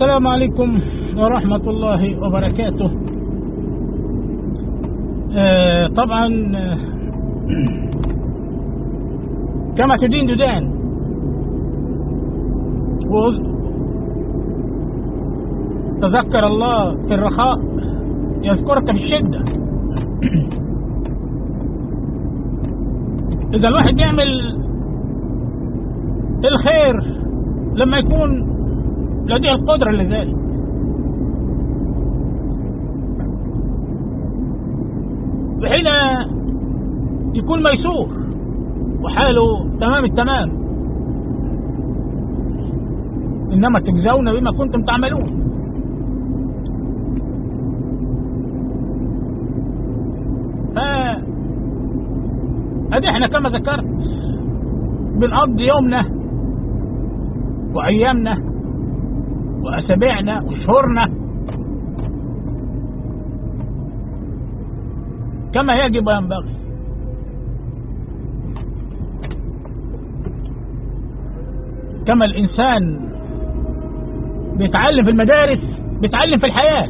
السلام عليكم ورحمة الله وبركاته آه طبعا آه، كما تدين تدان و- تذكر الله في الرخاء يذكرك في الشدة إذا الواحد يعمل الخير لما يكون لديه القدرة لذلك وحين يكون ميسور وحاله تمام التمام إنما تجزون بما كنتم تعملون ف ادي احنا كما ذكرت بنقضي يومنا وايامنا واسابيعنا وشهورنا كما يجب وينبغي كما الانسان بيتعلم في المدارس بيتعلم في الحياه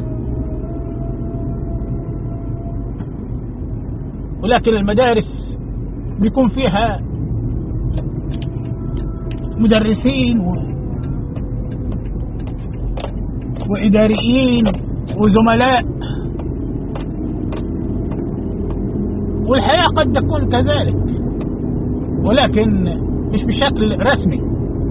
ولكن المدارس بيكون فيها مدرسين و... وإداريين وزملاء والحياة قد تكون كذلك ولكن مش بشكل رسمي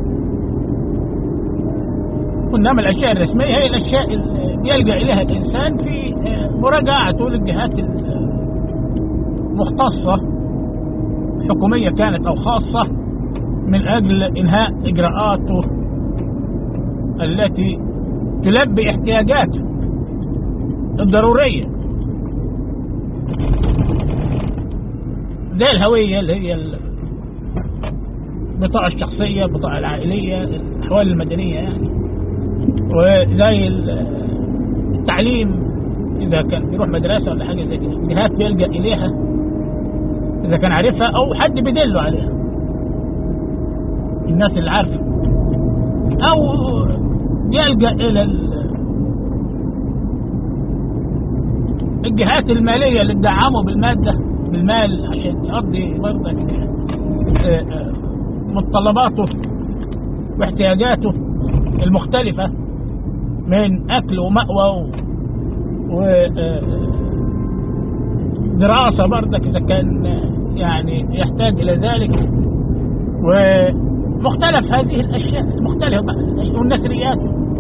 إنما الأشياء الرسمية هي الأشياء اللي يلجأ إليها الإنسان في مراجعته للجهات المختصة حكومية كانت أو خاصة من أجل إنهاء إجراءاته التي تلبي احتياجاته الضرورية زي الهوية اللي هي البطاقة الشخصية البطاقة العائلية الأحوال المدنية يعني وزي التعليم إذا كان بيروح مدرسة ولا حاجة زي كده جهات بيلجأ إليها إذا كان عارفها أو حد بيدله عليها الناس اللي عارفة أو يلجأ إلى الجهات المالية اللي تدعمه بالمادة بالمال عشان يقضي برضه متطلباته واحتياجاته المختلفة من أكل ومأوى و دراسة برضك إذا كان يعني يحتاج إلى ذلك ومختلف هذه الأشياء المختلفة والنثريات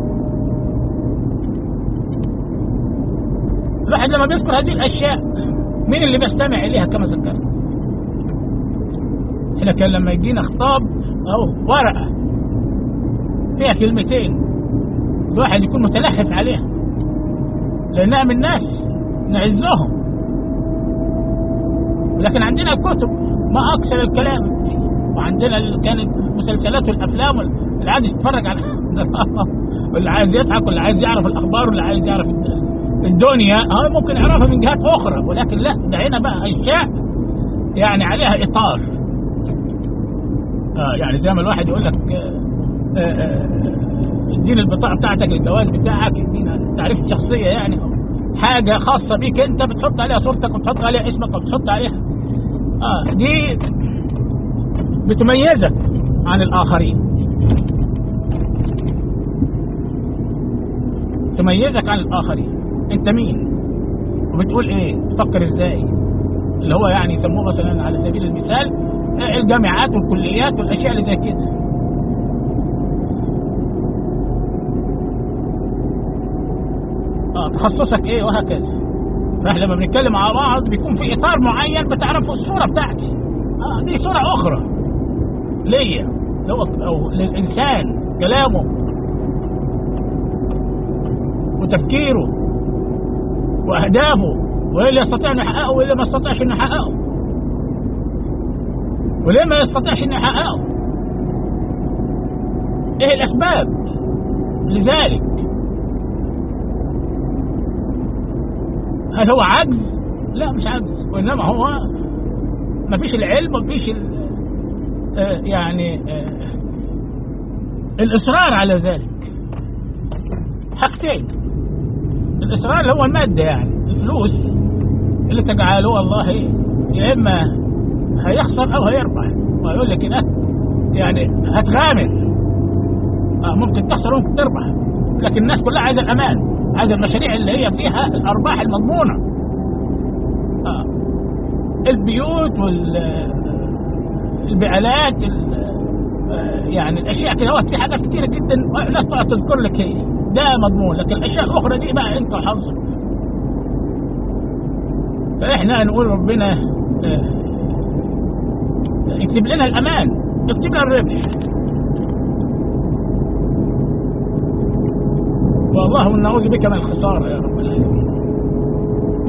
الواحد لما بيذكر هذه الأشياء مين اللي بيستمع إليها كما ذكرت احنا كان لما يجينا خطاب أو ورقة فيها كلمتين الواحد يكون متلهف عليها لأنها من ناس نعزهم لكن عندنا كتب ما أكثر الكلام وعندنا كانت المسلسلات والأفلام اللي عايز يتفرج على واللي عايز يضحك واللي عايز يعرف الأخبار واللي عايز يعرف الدنيا اه ممكن يعرفها من جهات أخرى ولكن لا ده هنا بقى أشياء يعني عليها إطار آه يعني زي ما الواحد يقول لك آه آه اديني البطاقة بتاعتك الجواز بتاعك ادينا التعريف الشخصية يعني حاجة خاصة بيك انت بتحط عليها صورتك وبتحط عليها اسمك وبتحط عليها اه دي بتميزك عن الاخرين تميزك عن الاخرين انت مين وبتقول ايه تفكر ازاي اللي هو يعني يسموه مثلا على سبيل المثال الجامعات والكليات والاشياء اللي زي كده اه تخصصك ايه وهكذا فاحنا لما بنتكلم مع بعض بيكون في اطار معين بتعرفوا الصوره بتاعتي اه دي صوره اخرى ليا لو او للانسان كلامه وتفكيره واهدافه وايه اللي يستطيع انه يحققه وايه اللي ما يستطيعش انه يحققه وليه ما يستطيعش انه يحققه ايه الاسباب لذلك هل هو عجز لا مش عجز وانما هو ما فيش العلم ما فيش آه يعني آه الاصرار على ذلك حاجتين الإسرار هو المادة يعني الفلوس اللي تجعله والله يا إما هيخسر أو هيربح ويقول لك إيه يعني هتغامر آه ممكن تخسر وممكن تربح لكن الناس كلها عايزة الأمان عايزة المشاريع اللي هي فيها الأرباح المضمونة آه البيوت والبعالات يعني الاشياء كده في حاجات كتيره جدا الناس تقعد تذكر لك هي ده مضمون لكن الاشياء الاخرى دي بقى انت وحظك فاحنا نقول ربنا يكتب لنا الامان يكتب لنا الربح والله نعوذ بك من الخساره يا رب العالمين